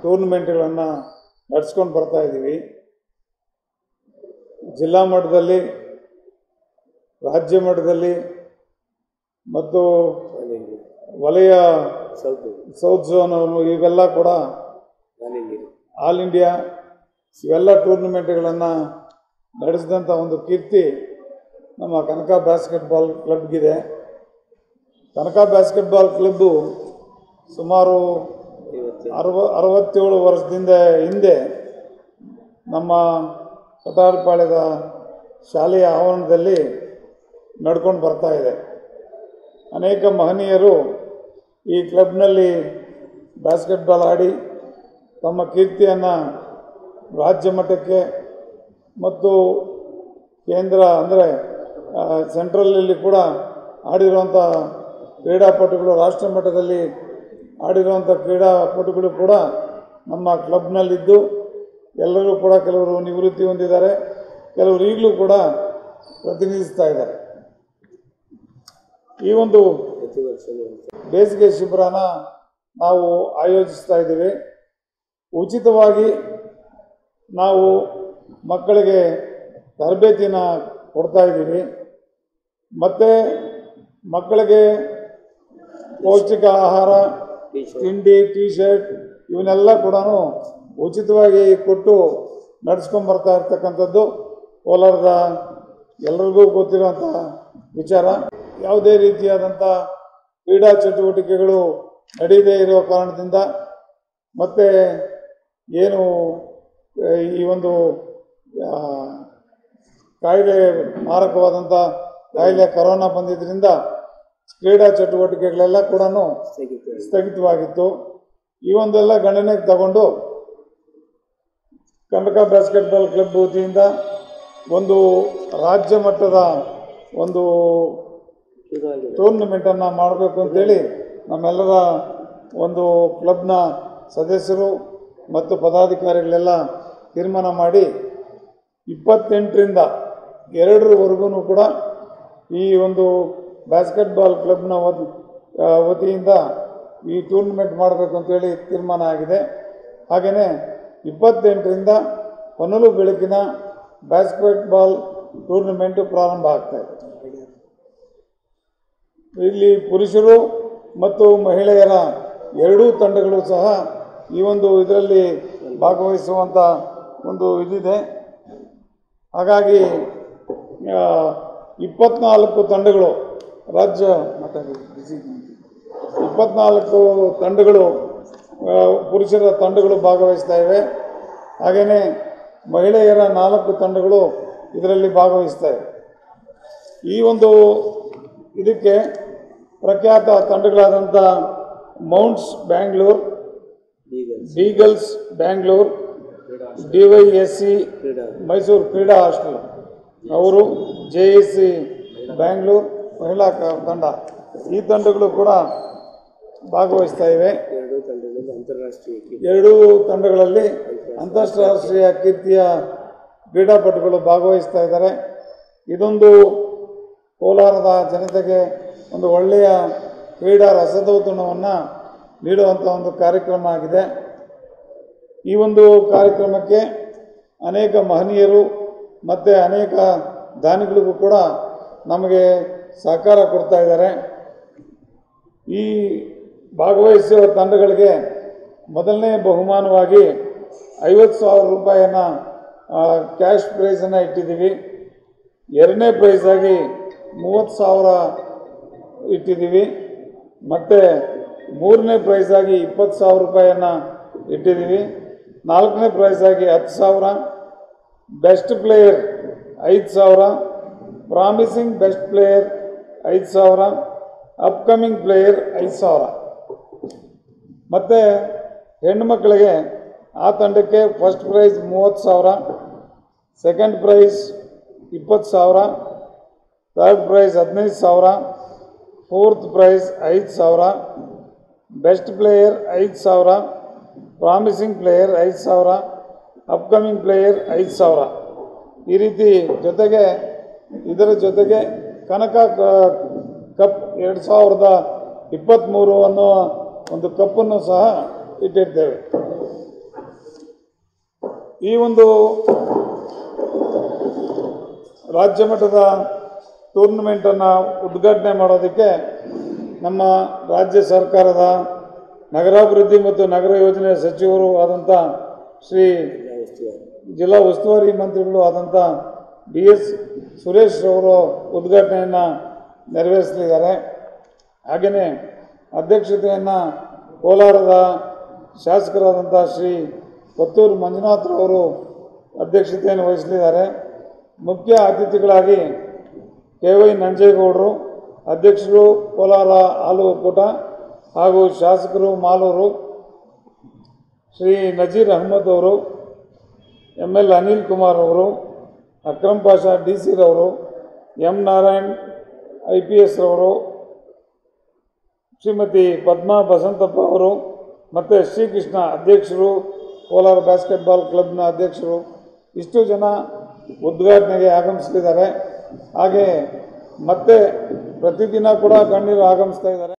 ಟೂರ್ನಮೆಂಟ್ಗಳನ್ನು ನಡೆಸ್ಕೊಂಡು ಬರ್ತಾ ಇದ್ದೀವಿ ಜಿಲ್ಲಾ ಮಟ್ಟದಲ್ಲಿ ರಾಜ್ಯ ಮಟ್ಟದಲ್ಲಿ ಮತ್ತು ವಲಯ ಸೌತ್ ಝೋನ್ ಇವೆಲ್ಲ ಕೂಡ ಆಲ್ ಇಂಡಿಯಾ ಇವೆಲ್ಲ ಟೂರ್ನಮೆಂಟ್ಗಳನ್ನು ನಡೆಸಿದಂಥ ಒಂದು ಕೀರ್ತಿ ನಮ್ಮ ಕನಕ ಬ್ಯಾಸ್ಕೆಟ್ಬಾಲ್ ಕ್ಲಬ್ಗಿದೆ ಕನಕ ಬ್ಯಾಸ್ಕೆಟ್ಬಾಲ್ ಕ್ಲಬ್ಬು ಸುಮಾರು ಅರವ ಅರವತ್ತೇಳು ವರ್ಷದಿಂದ ಹಿಂದೆ ನಮ್ಮ ಕಟಾರಪಾಳ್ಯದ ಶಾಲೆಯ ಆವರಣದಲ್ಲಿ ನಡ್ಕೊಂಡು ಬರ್ತಾ ಇದೆ ಅನೇಕ ಮಹನೀಯರು ಈ ಕ್ಲಬ್ನಲ್ಲಿ ಬ್ಯಾಸ್ಕೆಟ್ಬಾಲ್ ಆಡಿ ತಮ್ಮ ಕೀರ್ತಿಯನ್ನು ರಾಜ್ಯ ಮಟ್ಟಕ್ಕೆ ಮತ್ತು ಕೇಂದ್ರ ಅಂದರೆ ಸೆಂಟ್ರಲಲ್ಲಿ ಕೂಡ ಆಡಿರುವಂಥ ಕ್ರೀಡಾಪಟುಗಳು ರಾಷ್ಟ್ರ ಮಟ್ಟದಲ್ಲಿ ಆಡಿರುವಂಥ ಕ್ರೀಡಾಪಟುಗಳು ಕೂಡ ನಮ್ಮ ಕ್ಲಬ್ನಲ್ಲಿದ್ದು ಎಲ್ಲರೂ ಕೂಡ ಕೆಲವರು ನಿವೃತ್ತಿ ಹೊಂದಿದ್ದಾರೆ ಕೆಲವರು ಈಗಲೂ ಕೂಡ ಪ್ರತಿನಿಧಿಸ್ತಾ ಇದ್ದಾರೆ ಈ ಒಂದು ಬೇಸಿಗೆ ಶಿಬಿರನ ನಾವು ಆಯೋಜಿಸ್ತಾ ಇದ್ದೀವಿ ಉಚಿತವಾಗಿ ನಾವು ಮಕ್ಕಳಿಗೆ ತರಬೇತಿನ ಕೊಡ್ತಾ ಇದ್ದೀವಿ ಮತ್ತು ಮಕ್ಕಳಿಗೆ ಪೌಷ್ಟಿಕ ಆಹಾರ ತಿಂಡಿ ಟೀ ಶರ್ಟ್ ಇವನ್ನೆಲ್ಲ ಕೂಡ ಉಚಿತವಾಗಿ ಕೊಟ್ಟು ನಡೆಸ್ಕೊಂಡು ಬರ್ತಾ ಇರ್ತಕ್ಕಂಥದ್ದು ಕೋಲಾರದ ಎಲ್ರಿಗೂ ಗೊತ್ತಿರುವಂಥ ವಿಚಾರ ಯಾವುದೇ ರೀತಿಯಾದಂಥ ಕ್ರೀಡಾ ಚಟುವಟಿಕೆಗಳು ನಡೀದೇ ಇರೋ ಕಾರಣದಿಂದ ಮತ್ತು ಏನು ಆ, ಈ ಒಂದು ಆ, ಕಾಯಿಲೆ ಮಾರಕವಾದಂಥ ಕಾಯಿಲೆ ಕರೋನಾ ಬಂದಿದ್ದರಿಂದ ಕ್ರೀಡಾ ಚಟುವಟಿಕೆಗಳೆಲ್ಲ ಕೂಡ ಸ್ಥಗಿತವಾಗಿತ್ತು ಈ ಒಂದೆಲ್ಲ ಗಣನೆಗೆ ತಗೊಂಡು ಕನಕ ಬಾಸ್ಕೆಟ್ಬಾಲ್ ಕ್ಲಬ್ ವತಿಯಿಂದ ಒಂದು ರಾಜ್ಯ ಮಟ್ಟದ ಒಂದು ಟೂರ್ನಮೆಂಟನ್ನು ಮಾಡಬೇಕು ಅಂತೇಳಿ ನಮ್ಮೆಲ್ಲರ ಒಂದು ಕ್ಲಬ್ನ ಸದಸ್ಯರು ಮತ್ತು ಪದಾಧಿಕಾರಿಗಳೆಲ್ಲ ತೀರ್ಮಾನ ಮಾಡಿ ಇಪ್ಪತ್ತೆಂಟರಿಂದ ಎರಡರವರೆಗೂ ಕೂಡ ಈ ಒಂದು ಬ್ಯಾಸ್ಕೆಟ್ಬಾಲ್ ಕ್ಲಬ್ನ ವತಿ ಆ, ವತಿಯಿಂದ ಈ ಟೂರ್ನಮೆಂಟ್ ಮಾಡಬೇಕು ಅಂತೇಳಿ ತೀರ್ಮಾನ ಆಗಿದೆ ಹಾಗೆಯೇ ಇಪ್ಪತ್ತೆಂಟರಿಂದ ಹೊನಲು ಬೆಳಕಿನ ಬ್ಯಾಸ್ಕೆಟ್ಬಾಲ್ ಟೂರ್ನಮೆಂಟು ಪ್ರಾರಂಭ ಆಗ್ತಾ ಇದೆ ಇಲ್ಲಿ ಪುರುಷರು ಮತ್ತು ಮಹಿಳೆಯರ ಎರಡೂ ತಂಡಗಳು ಸಹ ಈ ಒಂದು ಇದರಲ್ಲಿ ಭಾಗವಹಿಸುವಂಥ ಒಂದು ಇದಿದೆ ಹಾಗಾಗಿ ಆ, ಇಪ್ಪತ್ನಾಲ್ಕು ತಂಡಗಳು ರಾಜ್ಯ ಮಾತಾಡಿ busy ಇದ್ದೀನಿ. ಇಪ್ಪತ್ನಾಲ್ಕು ತಂಡಗಳು ಆ, ಪುರುಷರ ತಂಡಗಳು ಭಾಗವಹಿಸ್ತಾ ಇವೆ ಹಾಗೆಯೇ ಮಹಿಳೆಯರ ನಾಲ್ಕು ತಂಡಗಳು ಇದರಲ್ಲಿ ಭಾಗವಹಿಸ್ತಾ ಇವೆ ಈ ಒಂದು ಇದಕ್ಕೆ ಪ್ರಖ್ಯಾತ ತಂಡಗಳಾದಂಥ Mounts Bangalore Beagles Bangalore D Y S C Mysuru ಕ್ರೀಡಾ ಹಾಸ್ಟೆಲ್ ಅವರು ಜೆ ಎಸ್ ಸಿ ಬ್ಯಾಂಗ್ಳೂರ್ ಮಹಿಳಾ ಕ- ತಂಡ ಈ ತಂಡಗಳು ಕೂಡ ಭಾಗವಹಿಸ್ತಾ ಇವೆ ಎರಡು ತಂಡಗಳು ಅಂತಾರಾಷ್ಟ್ರೀಯ ಕೀರ್ತಿ ಎರಡೂ ತಂಡಗಳಲ್ಲಿ ಅಂತಾರಾಷ್ಟ್ರೀಯ ಕೀರ್ತಿಯ ಕ್ರೀಡಾಪಟುಗಳು ಭಾಗವಹಿಸ್ತಾ ಇದ್ದಾರೆ ಇದೊಂದು ಕೋಲಾರದ ಜನತೆಗೆ ಒಂದು ಒಳ್ಳೆಯ ಕ್ರೀಡಾ ರಸದೌತಣವನ್ನು ನೀಡುವಂಥ ಒಂದು ಕಾರ್ಯಕ್ರಮ ಆಗಿದೆ ಈ ಒಂದು ಕಾರ್ಯಕ್ರಮಕ್ಕೆ ಅನೇಕ ಮಹನೀಯರು ಮತ್ತು ಅನೇಕ ದಾನಿಗಳಿಗೂ ಕೂಡ ನಮಗೆ ಸಹಕಾರ ಕೊಡ್ತಾ ಇದ್ದಾರೆ ಈ ಭಾಗವಹಿಸುವ ತಂಡಗಳಿಗೆ ಮೊದಲನೇ ಬಹುಮಾನವಾಗಿ ಐವತ್ತು ಸಾವಿರ ರೂಪಾಯಿಯನ್ನು ಕ್ಯಾಶ್ ಪ್ರೈಸನ್ನು ಇಟ್ಟಿದ್ದೀವಿ ಎರಡನೇ ಪ್ರೈಸಾಗಿ ಮೂವತ್ತು ಸಾವಿರ ಇಟ್ಟಿದ್ದೀವಿ ಮತ್ತು ಮೂರನೇ ಪ್ರೈಸಾಗಿ ಇಪ್ಪತ್ತು ಸಾವಿರ ರೂಪಾಯಿಯನ್ನು ಇಟ್ಟಿದ್ದೀವಿ ನಾಲ್ಕನೇ ಪ್ರೈಸಾಗಿ ಹತ್ತು ಸಾವಿರ ಬೆಸ್ಟ್ ಪ್ಲೇಯರ್ ಐದು ಸಾವಿರ ಪ್ರಾಮಿಸಿಂಗ್ ಬೆಸ್ಟ್ ಪ್ಲೇಯರ್ ಐದು ಸಾವಿರ ಅಪ್ಕಮಿಂಗ್ ಪ್ಲೇಯರ್ ಐದು ಸಾವಿರ ಮತ್ತು ಹೆಣ್ಣುಮಕ್ಕಳಿಗೆ ಆ ತಂಡಕ್ಕೆ ಫಸ್ಟ್ ಪ್ರೈಸ್ ಮೂವತ್ತು ಸಾವಿರ ಸೆಕೆಂಡ್ ಪ್ರೈಸ್ ಇಪ್ಪತ್ತು ಸಾವಿರ ಥರ್ಡ್ ಪ್ರೈಸ್ ಹದಿನೈದು ಸಾವಿರ ಫೋರ್ತ್ ಪ್ರೈಸ್ ಐದು ಸಾವಿರ ಬೆಸ್ಟ್ ಪ್ಲೇಯರ್ ಐದು ಸಾವಿರ ಪ್ರಾಮಿಸಿಂಗ್ ಪ್ಲೇಯರ್ ಐದು ಸಾವಿರ ಅಪ್ಕಮಿಂಗ್ ಪ್ಲೇಯರ್ ಐದು ಸಾವಿರ ಈ ರೀತಿ ಜೊತೆಗೆ ಇದರ ಜೊತೆಗೆ ಕನಕ ಕ- ಕಪ್ ಎರಡು ಸಾವಿರದ ಇಪ್ಪತ್ತ್ಮೂರು ಅನ್ನೋ ಒಂದು ಕಪ್ಪನ್ನು ಸಹ ಇಟ್ಟಿರ್ತೇವೆ ಈ ಒಂದು ರಾಜ್ಯ ಮಟ್ಟದ ಟೂರ್ನಮೆಂಟನ್ನು ಉದ್ಘಾಟನೆ ಮಾಡೋದಕ್ಕೆ ನಮ್ಮ ರಾಜ್ಯ ಸರ್ಕಾರದ ನಗರಾಭಿವೃದ್ಧಿ ಮತ್ತು ನಗರ ಯೋಜನೆ ಸಚಿವರು ಆದಂಥ ಶ್ರೀ ಜಿಲ್ಲಾ ಉಸ್ತುವಾರಿ ಜಿಲ್ಲಾ ಉಸ್ತುವಾರಿ ಮಂತ್ರಿಗಳು ಆದಂಥ ಬಿ ಎಸ್ ಸುರೇಶ್ ಅವರು ಉದ್ಘಾಟನೆಯನ್ನು ನೆರವೇರಿಸಲಿದ್ದಾರೆ ಹಾಗೆಯೇ ಅಧ್ಯಕ್ಷತೆಯನ್ನು ಕೋಲಾರದ ಶಾಸಕರಾದಂಥ ಶ್ರೀ ಕೊತ್ತೂರು ಮಂಜುನಾಥ್ರವರು ಅಧ್ಯಕ್ಷತೆಯನ್ನು ವಹಿಸಲಿದ್ದಾರೆ ಮುಖ್ಯ ಅತಿಥಿಗಳಾಗಿ ಕೆ ವೈ ನಂಜೇಗೌಡರು ಅಧ್ಯಕ್ಷರು ಕೋಲಾರ ಹಾಲು ಒಕ್ಕೂಟ ಹಾಗೂ ಶಾಸಕರು ಮಾಲೂರು ಶ್ರೀ ನಜೀರ್ ಅಹ್ಮದ್ ಅವರು ಎಮ್ ಎಲ್ ಅನಿಲ್ ಕುಮಾರ್ ಅವರು ಅಕ್ರಮ್ ಪಾಷಾ ಡಿ ಸಿ ರವರು M Narayan I P S ರವರು ಶ್ರೀಮತಿ ಪದ್ಮಾ ಬಸಂತಪ್ಪ ಅವರು ಮತ್ತು ಶ್ರೀಕೃಷ್ಣ ಅಧ್ಯಕ್ಷರು ಕೋಲಾರ ಬ್ಯಾಸ್ಕೆಟ್ಬಾಲ್ ಕ್ಲಬ್ನ ಅಧ್ಯಕ್ಷರು ಇಷ್ಟು ಜನ ಉದ್ಘಾಟನೆಗೆ ಆಗಮಿಸಲಿದ್ದಾರೆ ಹಾಗೆ ಮತ್ತೆ ಪ್ರತಿದಿನ ಕೂಡ ಗಣ್ಯರು ಆಗಮಿಸ್ತಾ ಇದ್ದಾರೆ